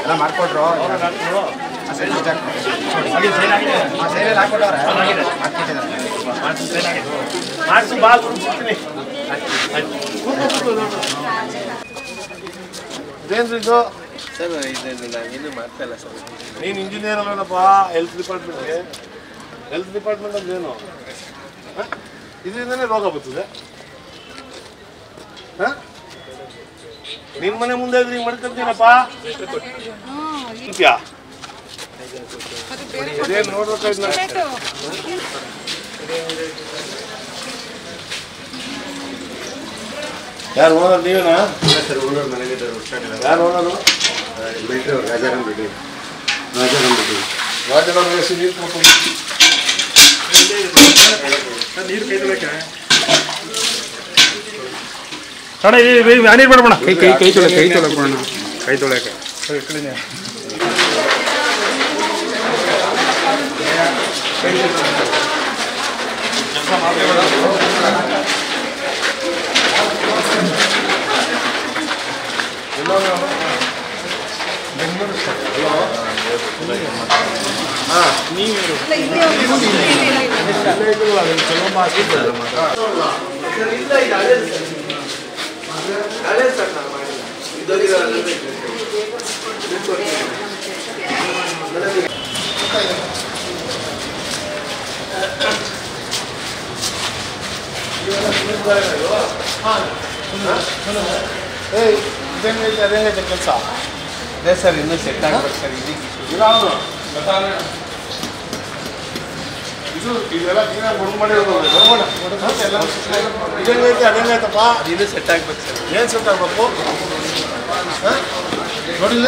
ಎಲ್ಲ ಮಾಡ್ಕೊಟ್ರು ಆ side switch ಹಾಕ್ಬಿಟ್ಟು. ಆ ಸೈಡಲ್ಲಿ ಹಾಕ್ಬಿಟ್ಟವ್ರೆ ಹಾಕ್ಬಿಟ್ಟಿದ್ದಾರೆ ಮಾಡಿಸು ಬಾ ಕೊಡ್ತೀನಿ ಇದೇನ್ರಿ ಇದು ಸರ್ ಇದು ನಾವೇನು ಮಾಡ್ತಾ ಇಲ್ಲ ಸರ್ ನೀನು ಇಂಜಿನಿಯರ್ ಅಲ್ಲಪ್ಪ ಹೆಲ್ತ್ ಡಿಪಾರ್ಟ್ಮೆಂಟ್ಗೆ ಹೆಲ್ತ್ ಡಿಪಾರ್ಟ್ಮೆಂಟ್ ಅಂದ್ರೆ ಏನು ಹ? ಇದರಿಂದನೇ ರೋಗ ಬರ್ತದೆ ಹ? ನಿನ್ ಮನೆ ಮುಂದೆ ಇದ್ರೆ ಹಿಂಗ್ ಮಾಡ್ಕೊಂತೀನಪ್ಪ ಇದ್ಯಾ? ಇದೇನ್ ನೋಡ್ಬೇಕಾಯ್ತು ಯಾರು ಓನರ್ ನೀವೇನಾ ಸರ್ ಓನರ್ ಮ್ಯಾನೇಜರ್ ಹುಡ್ಕಾಡಿದ್ದಾರೆ ಯಾರು ಓನರು ಬಿಟ್ರಿ ಅವ್ರು ರಾಜಾರಾಮ್ ಬಿಡಿ ರಾಜಾರಾಮ್ ಬಿಡಿ ರಾಜರಾಮ ಹೆಸರು ನೀರು ಕೊಟ್ಟು ಅಣ್ಣ ಈ ಮ್ಯಾನೇಜ್ ಮಾಡ್ಬೋಣ ಕೈ ಕೈ ಕೈ ತೊಳೆ ಕೈ ತೊಳಕ್ ಮಾಡೋಣ ಕೈ ತೊಳೆಕ ಏಯ್ ಇದೇನೈತೆ ಅದೇನೈತೆ ಕೆಲಸ ಅದೇ ಸರ್ ಇನ್ನೂ ಸೆಟ್ ಆಗ್ಬೇಕು ಸರ್ ಇದಕ್ಕೆ ಇಲ್ಲ ಅವನು ಇದು ಇದೆಲ್ಲ ಕ್ಲೀನಾಗಿ ಗುಂಡು ಮಾಡಿರೋದು ಬರೋಣ ಇದೇನೈತೆ ಅದೇನೈತಪ್ಪ ಇನ್ನೂ ಸೆಟ್ ಆಗ್ಬೇಕು ಸರ್ ಏನು ಸೆಟ್ ಆಗ್ಬೇಕು ಹ? ನೋಡಿಲ್ಲ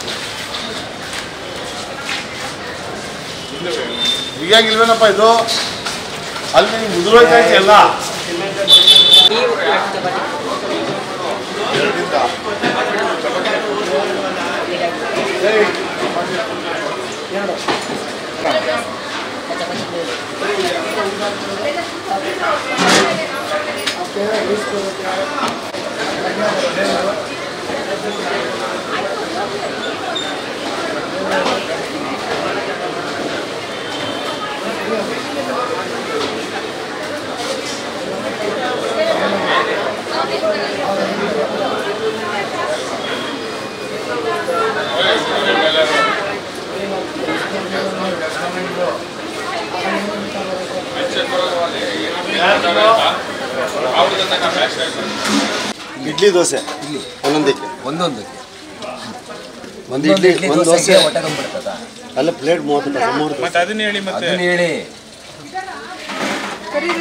ಹೀಗಾಗಿಲ್ವೇನಪ್ಪ ಇದು ಅಲ್ಲಿ ನಿಮ್ಗೆ ಮುದುರೋಯ್ತೈತೆ ಎಲ್ಲ ಎರಡಿಂದ. ಏಯ್, ಇಡ್ಲಿ ದೋಸೆ ಒಂದೊಂದಕ್ಕೆ ಒಂದೊಂದಕ್ಕೆ ಒಂದು ಇಡ್ಲಿ ಒಂದು ದೋಸೆ ಅಲ್ಲ ಪ್ಲೇಟ್ ಮೂವತ್ತು ರೂಪಾಯಿ ಮೂವತ್ತು ಮತ್ತೆ ಅದನ್ನ ಹೇಳಿ ಮತ್ತೆ ಅದನ್ನ ಹೇಳಿ